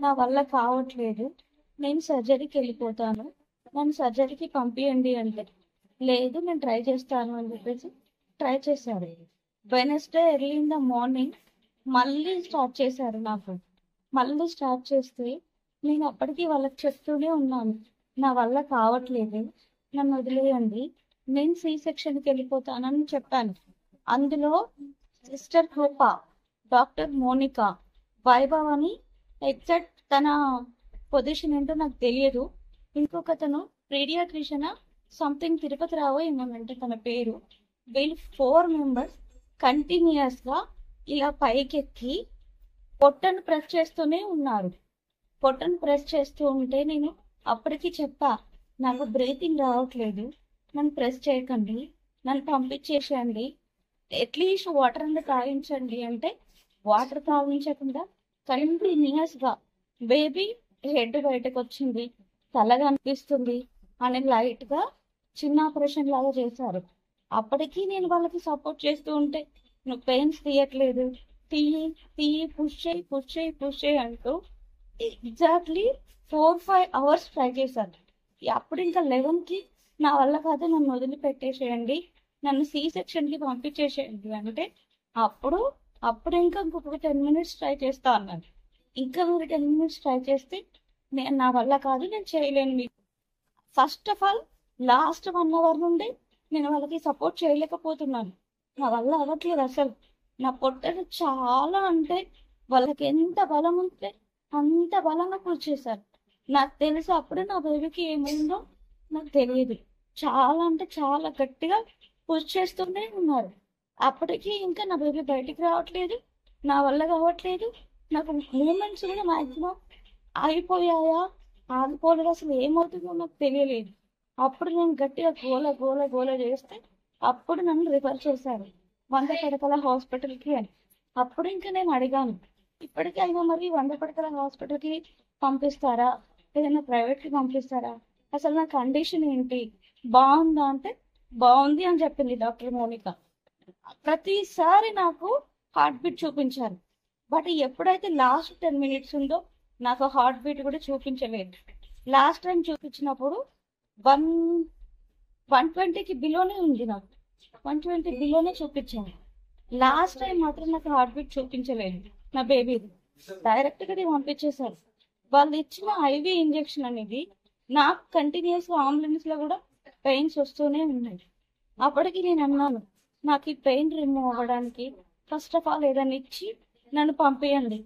నా వల్ల కావట్లేదు నేను సర్జరీకి వెళ్ళిపోతాను నన్ను సర్జరీకి పంపియండి అంటే లేదు నేను ట్రై చేస్తాను అని చెప్పేసి ట్రై చేశారు Wednesday early in the morning మళ్ళీ స్టార్ట్ చేశారు నాకు మళ్ళీ స్టార్ట్ చేస్తే నేను అప్పటికి వాళ్ళకి చెప్తూనే ఉన్నాను నా వల్ల కావట్లేదు నన్ను వదిలేయండి నేను సి సెక్షన్కి వెళ్ళిపోతానని చెప్పాను అందులో sister Krupa doctor Monica Vaibhav అని ఎగ్జాక్ట్ తన పొజిషన్ ఏంటో నాకు తెలియదు ఇంకొకతను రేడియాట్రిషన్ సంథింగ్ తిరుపతి రావు ఏమోనంటే తన పేరు వీళ్ళు ఫోర్ మెంబర్స్ కంటిన్యూస్ గా ఇలా పైకెక్కి పొట్టను ప్రెస్ చేస్తూనే ఉన్నారు పొట్టను ప్రెస్ చేస్తూ ఉంటే నేను అప్పటికి చెప్పా నాకు బ్రీతింగ్ రావట్లేదు నన్ను ప్రెస్ చేయకండి నన్ను పంపించేసేయండి అట్లీస్ట్ వాటర్ అంతా తాగించండి అంటే వాటర్ తాగించకుండా కంటిన్యూస్ గా బేబీ హెడ్ బయటకు వచ్చింది తల కనిపిస్తుంది అని లైట్ గా చిన్న ఆపరేషన్ లాగా చేశారు అప్పటికి నేను వాళ్ళకి సపోర్ట్ చేస్తూ ఉంటే నువ్వు పెయిన్స్ తీయట్లేదు తీయి తీయి పుష్ చేయి పుష్ చేయి పుష్ చేయి అంటూ exactly four five hours try చేశాను అప్పుడు ఇంకా లెవెన్ కి నా వల్ల కాదు నన్ను వదిలిపెట్టేసేయండి నన్ను సి సెక్షన్ కి పంపించేసేయండి అంటే అప్పుడు అప్పుడు ఇంకా ఇంకొక టెన్ మినిట్స్ ట్రై చేస్తా అన్నాను ఇంకా మీరు టెన్ మినిట్స్ ట్రై చేస్తే నేను నా వల్ల కాదు నేను చేయలేను మీకు first of all last one hour నుండి నేను వాళ్ళకి సపోర్ట్ చేయలేకపోతున్నాను నా వల్ల అవ్వట్లేదు అసలు నా పొట్టలు చాలా అంటే వాళ్ళకి ఎంత బలం ఉంటే అంత బలంగా పుష్ చేశారు నాకు తెలిసి అప్పుడే నా బేబీకి ఏమైందో నాకు తెలియదు చాలా అంటే చాలా గట్టిగా పుష్ చేస్తూనే ఉన్నారు అప్పటికి ఇంకా నా బేబీ బయటికి రావట్లేదు నా వల్ల కావట్లేదు నాకు మూమెంట్స్ కూడా మాక్సిమం అయిపోయాయా ఆగిపోలేదు అసలు ఏమవుతుందో నాకు తెలియలేదు అప్పుడు నేను గట్టిగా గోల గోల గోల చేస్తే అప్పుడు నన్ను రిఫర్ చేశారు వంద పడకల హాస్పిటల్కి అని అప్పుడు ఇంకా నేను అడిగాను ఇప్పటికైనా మరి వంద పడకల హాస్పిటల్కి పంపిస్తారా ఏదైనా ప్రైవేట్కి పంపిస్తారా అసలు నా కండిషన్ ఏంటి బాగుందా అంటే బాగుంది అని చెప్పింది డాక్టర్ మోనిక ప్రతిసారి నాకు హార్ట్ బీట్ చూపించారు బట్ ఎప్పుడైతే లాస్ట్ టెన్ మినిట్స్ ఉందో నాకు హార్ట్ బీట్ కూడా చూపించలేదు లాస్ట్ టైం చూపించినప్పుడు వన్ వన్ ట్వంటీకి బిలోనే ఉంది నాకు వన్ ట్వంటీ బిలోనే చూపించాను లాస్ట్ టైం మాత్రం నాకు హార్ట్ బీట్ చూపించలేదు నా బేబీది డైరెక్ట్ గా పంపించేశారు వాళ్ళు ఇచ్చిన ఐవి ఇంజెక్షన్ అనేది నాకు కంటిన్యూస్ గా అంబులెన్స్ లో కూడా పెయిన్స్ వస్తూనే ఉన్నాయి అప్పటికి నేను అన్నాను నాకు ఈ పెయిన్ రిమూవ్ అవ్వడానికి ఫస్ట్ ఆఫ్ ఆల్ ఏదైనా ఇచ్చి నన్ను పంపేయండి